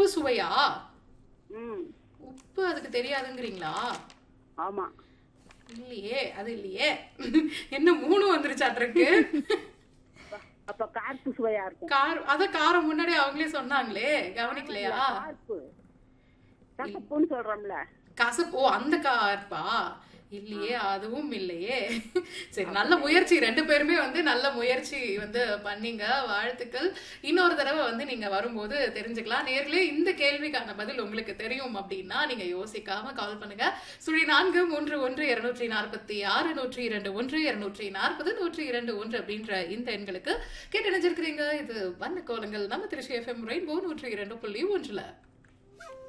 சுவையா ம் உப்பு அதுக்கு தெரியாதுங்கிறீங்களா ஆமா இல்லையே அது இல்லையே என்ன மூணு வந்துருச்சாட்டிருக்கு அப்ப கார்ப்பு சுவையா இருக்கும் கார் அத காரம் முன்னாடி அவங்களே சொன்னாங்களே கவனிக்கலையா கார்ப்பு கசப்புன்னு சொல்றோம்ல கசப்பு ஓ அந்த கார்பா இல்லையே அதுவும் இல்லையே சரி நல்ல முயற்சி ரெண்டு பேருமே வந்து நல்ல முயற்சி வந்து பண்ணீங்க வாழ்த்துக்கள் இன்னொரு தடவை வந்து நீங்க வரும்போது தெரிஞ்சுக்கலாம் நேர்களே இந்த கேள்விக்கான பதில் உங்களுக்கு தெரியும் அப்படின்னா நீங்க யோசிக்காம கால் பண்ணுங்க சுழி நான்கு மூன்று ஒன்று இருநூற்றி நாற்பத்தி ஆறு நூற்றி இரண்டு ஒன்று இருநூற்றி நாற்பது நூற்றி இரண்டு ஒன்று அப்படின்ற இந்த எண்களுக்கு கேட்டு நினைச்சிருக்கிறீங்க இது வண்ண கோலங்கள் நம்ம திருச்சி எஃப்எம் ரெயின்போ நூற்றி இரண்டு புள்ளி ஒன்றுல